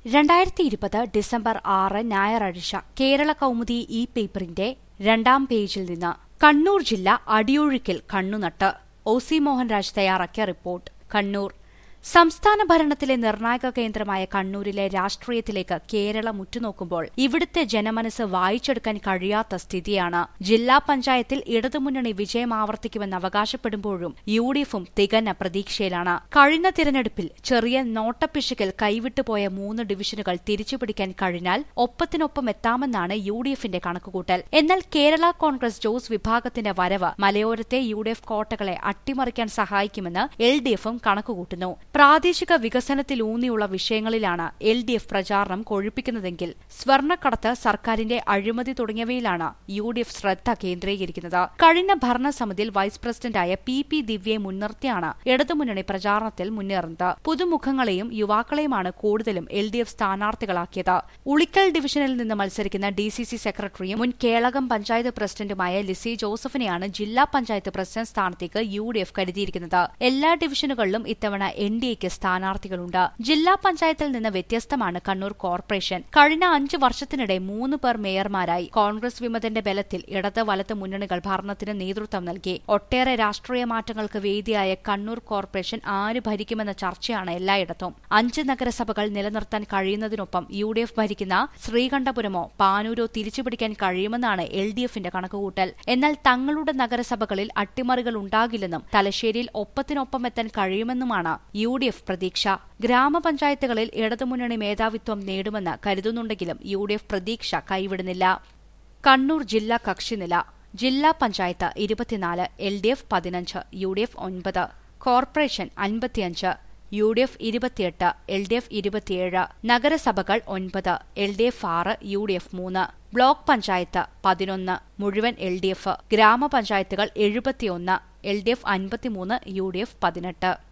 രണ്ടായിരത്തി ഇരുപത് ഡിസംബർ ആറ് ഞായറാഴ്ച കേരള കൗമുദി ഇ പേപ്പറിന്റെ രണ്ടാം പേജിൽ നിന്ന് കണ്ണൂർ ജില്ല അടിയൊഴുക്കിൽ കണ്ണുനട്ട് ഒ സി മോഹൻരാജ് തയ്യാറാക്കിയ റിപ്പോർട്ട് കണ്ണൂർ സംസ്ഥാന ഭരണത്തിലെ നിർണായക കേന്ദ്രമായ കണ്ണൂരിലെ രാഷ്ട്രീയത്തിലേക്ക് കേരളം ഉറ്റുനോക്കുമ്പോൾ ഇവിടുത്തെ ജനമനസ് വായിച്ചെടുക്കാൻ കഴിയാത്ത സ്ഥിതിയാണ് ജില്ലാ പഞ്ചായത്തിൽ ഇടതുമുന്നണി വിജയം ആവർത്തിക്കുമെന്ന് അവകാശപ്പെടുമ്പോഴും യു ഡി എഫും തികഞ്ഞ പ്രതീക്ഷയിലാണ് കഴിഞ്ഞ തിരഞ്ഞെടുപ്പിൽ ചെറിയ നോട്ടപ്പിശുകിൽ കൈവിട്ടുപോയ മൂന്ന് ഡിവിഷനുകൾ തിരിച്ചുപിടിക്കാൻ കഴിഞ്ഞാൽ ഒപ്പത്തിനൊപ്പം എത്താമെന്നാണ് യു ഡി എഫിന്റെ കണക്കുകൂട്ടൽ എന്നാൽ കേരള കോൺഗ്രസ് ജോസ് വിഭാഗത്തിന്റെ വരവ് മലയോരത്തെ യു ഡി എഫ് കോട്ടകളെ അട്ടിമറിക്കാൻ സഹായിക്കുമെന്ന് എൽ ഡി എഫും കണക്കുകൂട്ടുന്നു പ്രാദേശിക വികസനത്തിലൂന്നിയുള്ള വിഷയങ്ങളിലാണ് എൽ ഡി എഫ് പ്രചാരണം കൊഴുപ്പിക്കുന്നതെങ്കിൽ സ്വർണ്ണക്കടത്ത് സർക്കാരിന്റെ അഴിമതി തുടങ്ങിയവയിലാണ് യു ഡി എഫ് ശ്രദ്ധ കേന്ദ്രീകരിക്കുന്നത് കഴിഞ്ഞ ഭരണസമിതിയിൽ വൈസ് പ്രസിഡന്റായ പി പി ദിവ്യയെ മുൻനിർത്തിയാണ് ഇടതുമുന്നണി പ്രചാരണത്തിൽ മുന്നേറുന്നത് പുതുമുഖങ്ങളെയും യുവാക്കളെയുമാണ് കൂടുതലും എൽ ഡി എഫ് സ്ഥാനാർത്ഥികളാക്കിയത് ഉളിക്കൽ ഡിവിഷനിൽ നിന്ന് മത്സരിക്കുന്ന ഡി സി സി സെക്രട്ടറിയും മുൻ കേളകം പഞ്ചായത്ത് പ്രസിഡന്റുമായ ലിസി ജോസഫിനെയാണ് ജില്ലാ പഞ്ചായത്ത് പ്രസിഡന്റ് സ്ഥാനത്തേക്ക് യു ഡി എഫ് കരുതിയിരിക്കുന്നത് എല്ലാ ഡിവിഷനുകളിലും ഇത്തവണ എൻ ഡി എക്ക് സ്ഥാനാർത്ഥികളുണ്ട് ജില്ലാ പഞ്ചായത്തിൽ നിന്ന് വ്യത്യസ്തമാണ് കണ്ണൂർ കോർപ്പറേഷൻ കഴിഞ്ഞ അഞ്ച് വർഷത്തിനിടെ മൂന്ന് പേർ മേയർമാരായി കോൺഗ്രസ് വിമതന്റെ ബലത്തിൽ ഇടത് വലത്ത് മുന്നണികൾ ഭരണത്തിന് നേതൃത്വം നൽകി ഒട്ടേറെ രാഷ്ട്രീയ മാറ്റങ്ങൾക്ക് വേദിയായ കണ്ണൂർ കോർപ്പറേഷൻ ആര് ഭരിക്കുമെന്ന ചർച്ചയാണ് എല്ലായിടത്തും അഞ്ച് നഗരസഭകൾ നിലനിർത്താൻ കഴിയുന്നതിനൊപ്പം യു ഡി എഫ് ഭരിക്കുന്ന ശ്രീകണ്ഠപുരമോ പാനൂരോ തിരിച്ചുപിടിക്കാൻ കഴിയുമെന്നാണ് എൽ ഡി എഫിന്റെ കണക്കുകൂട്ടൽ എന്നാൽ തങ്ങളുടെ നഗരസഭകളിൽ അട്ടിമറികൾ ഉണ്ടാകില്ലെന്നും തലശ്ശേരിയിൽ ഒപ്പത്തിനൊപ്പം എത്താൻ കഴിയുമെന്നുമാണ് യു ഡി എഫ് പ്രതീക്ഷ ഗ്രാമപഞ്ചായത്തുകളിൽ ഇടതുമുന്നണി മേധാവിത്വം നേടുമെന്ന് കരുതുന്നുണ്ടെങ്കിലും യു ഡി എഫ് പ്രതീക്ഷ കൈവിടുന്നില്ല കണ്ണൂർ ജില്ലാ കക്ഷിനില ജില്ലാ പഞ്ചായത്ത് ഇരുപത്തിനാല് എൽ ഡി എഫ് പതിനഞ്ച് യു ഡി എഫ് ഒൻപത് കോർപ്പറേഷൻ അൻപത്തിയഞ്ച് യു ഡി എഫ് ഇരുപത്തിയെട്ട് എൽ ഡി എഫ് ഇരുപത്തിയേഴ് നഗരസഭകൾ ഒൻപത് എൽ ഡി എഫ് ആറ് യു ഡി എഫ് മൂന്ന് ബ്ലോക്ക് പഞ്ചായത്ത് പതിനൊന്ന് മുഴുവൻ എൽ ഡി എഫ് ഗ്രാമപഞ്ചായത്തുകൾ എഴുപത്തിയൊന്ന് എൽ ഡി എഫ് അൻപത്തിമൂന്ന് യു ഡി എഫ് പതിനെട്ട്